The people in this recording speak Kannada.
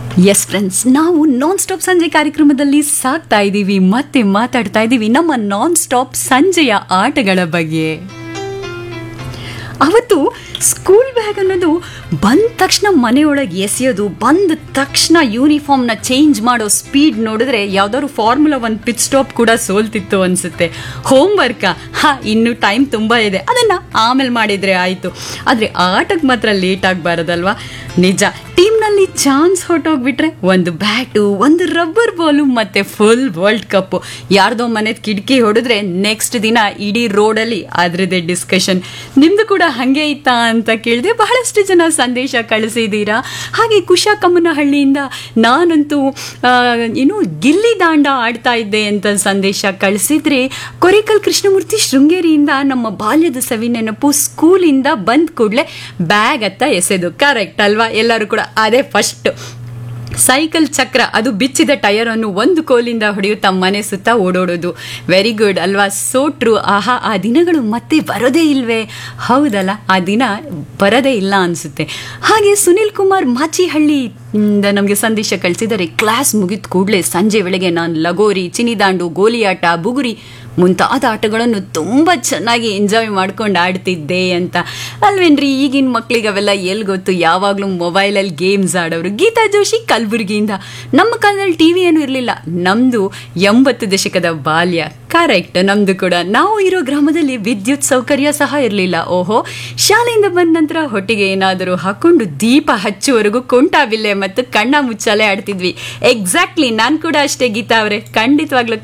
ಎಸ್ ಫ್ರೆಂಡ್ಸ್ ನಾವು ನಾನ್ ಸ್ಟಾಪ್ ಸಂಜೆ ಕಾರ್ಯಕ್ರಮದಲ್ಲಿ ಸಾಕ್ತಾ ಇದ್ದೀವಿ ಮತ್ತೆ ಮಾತಾಡ್ತಾ ಇದ್ದೀವಿ ನಮ್ಮ ನಾನ್ ಸ್ಟಾಪ್ ಸಂಜೆಯ ಆಟಗಳ ಬಗ್ಗೆ ಅವತ್ತು ಸ್ಕೂಲ್ ಬ್ಯಾಗ್ ಅನ್ನೋದು ಬಂದ ತಕ್ಷಣ ಮನೆಯೊಳಗೆ ಎಸೆಯೋದು ಬಂದ ತಕ್ಷಣ ಯೂನಿಫಾರ್ಮ್ನ ಚೇಂಜ್ ಮಾಡೋ ಸ್ಪೀಡ್ ನೋಡಿದ್ರೆ ಯಾವ್ದಾದ್ರು ಫಾರ್ಮುಲಾ ಒನ್ ಪಿಚ್ ಸ್ಟಾಪ್ ಕೂಡ ಸೋಲ್ತಿತ್ತು ಅನ್ಸುತ್ತೆ ಹೋಮ್ ವರ್ಕ ಹಾ ಇನ್ನು ಟೈಮ್ ತುಂಬ ಇದೆ ಅದನ್ನ ಆಮೇಲೆ ಮಾಡಿದ್ರೆ ಆಯಿತು ಆದರೆ ಆಟಕ್ಕೆ ಮಾತ್ರ ಲೇಟ್ ಆಗಬಾರದಲ್ವಾ ನಿಜ ಟೀಮ್ನಲ್ಲಿ ಚಾನ್ಸ್ ಹೊಟ್ಟೋಗ್ಬಿಟ್ರೆ ಒಂದು ಬ್ಯಾಟು ಒಂದು ರಬ್ಬರ್ ಬಾಲು ಮತ್ತೆ ಫುಲ್ ವರ್ಲ್ಡ್ ಕಪ್ ಯಾರ್ದೋ ಮನೆದ್ ಕಿಟಕಿ ಹೊಡೆದ್ರೆ ನೆಕ್ಸ್ಟ್ ದಿನ ಇಡೀ ರೋಡಲ್ಲಿ ಅದ್ರದ್ದೇ ಡಿಸ್ಕಷನ್ ನಿಮ್ದು ಕೂಡ ಹಂಗೆ ಇತ್ತಾ ಅಂತ ಕೇಳಿದೆ ಬಹಳಷ್ಟು ಜನ ಸಂದೇಶ ಕಳಿಸಿದ್ದೀರಾ ಹಾಗೆ ಕುಶಾಕಮ್ಮನಹಳ್ಳಿಯಿಂದ ನಾನಂತೂ ಆ, ಏನು ಗಿಲ್ಲಿ ದಾಂಡ ಆಡ್ತಾ ಇದ್ದೆ ಅಂತ ಸಂದೇಶ ಕಳಿಸಿದ್ರೆ ಕೊರೇಕಲ್ ಕೃಷ್ಣಮೂರ್ತಿ ಶೃಂಗೇರಿಯಿಂದ ನಮ್ಮ ಬಾಲ್ಯದ ಸವಿ ನೆನಪು ಸ್ಕೂಲಿಂದ ಬಂದ ಕೂಡಲೇ ಬ್ಯಾಗ್ ಅತ್ತ ಎಸೆದು ಕರೆಕ್ಟ್ ಅಲ್ವಾ ಎಲ್ಲರೂ ಕೂಡ ಅದೇ ಫಸ್ಟ್ ಸೈಕಲ್ ಚಕ್ರ ಅದು ಬಿಚ್ಚಿದ ಟಯರ್ ಅನ್ನು ಒಂದು ಕೋಲಿಂದ ಹೊಡೆಯುತ್ತಾ ಮನೆ ಸುತ್ತ ಓಡೋಡೋದು ವೆರಿ ಗುಡ್ ಅಲ್ವಾ ಸೋ ಟ್ರೂ ಆಹಾ ಆ ದಿನಗಳು ಮತ್ತೆ ಬರೋದೇ ಇಲ್ವೇ ಹೌದಲ್ಲ ಆ ದಿನ ಬರೋದೇ ಇಲ್ಲ ಅನಿಸುತ್ತೆ ಹಾಗೆ ಸುನಿಲ್ ಕುಮಾರ್ ಮಾಚಿಹಳ್ಳಿ ಇಂದ ನಮಗೆ ಸಂದೇಶ ಕಳಿಸಿದರೆ ಕ್ಲಾಸ್ ಮುಗಿದ ಕೂಡಲೇ ಸಂಜೆ ವೇಳೆಗೆ ನಾನು ಲಗೋರಿ ಚಿನಿದಾಂಡು ಗೋಲಿಯಾಟ ಬುಗುರಿ ಮುಂತಾದ ಆಟಗಳನ್ನು ತುಂಬ ಚೆನ್ನಾಗಿ ಎಂಜಾಯ್ ಮಾಡ್ಕೊಂಡು ಆಡ್ತಿದ್ದೆ ಅಂತ ಅಲ್ವೇನ್ರಿ ಈಗಿನ ಮಕ್ಳಿಗೆ ಅವೆಲ್ಲ ಎಲ್ಲಿ ಗೊತ್ತು ಯಾವಾಗಲೂ ಮೊಬೈಲಲ್ಲಿ ಗೇಮ್ಸ್ ಆಡೋರು ಗೀತಾ ಜೋಶಿ ಕಲಬುರಗಿಯಿಂದ ನಮ್ಮ ಕಾಲದಲ್ಲಿ ಟಿ ವಿ ಏನೂ ಇರಲಿಲ್ಲ ನಮ್ಮದು ಎಂಬತ್ತು ದಶಕದ ಬಾಲ್ಯ ಕರೆಕ್ಟ್ ನಮ್ಮದು ಕೂಡ ನಾವು ಇರೋ ಗ್ರಾಮದಲ್ಲಿ ವಿದ್ಯುತ್ ಸೌಕರ್ಯ ಸಹ ಇರಲಿಲ್ಲ ಓಹೋ ಶಾಲೆಯಿಂದ ಬಂದ ನಂತರ ಹೊಟ್ಟಿಗೆ ಏನಾದರೂ ಹಾಕೊಂಡು ದೀಪ ಹಚ್ಚುವರೆಗೂ ಕುಂಟಾಬಿಲ್ಲೆ ಮತ್ತು ಕಣ್ಣ ಮುಚ್ಚಾಲೆ ಆಡ್ತಿದ್ವಿ ಎಕ್ಸಾಕ್ಟ್ಲಿ ನಾನು ಕೂಡ ಅಷ್ಟೇ ಗೀತಾ ಅವರೇ ಖಂಡಿತವಾಗ್ಲೂ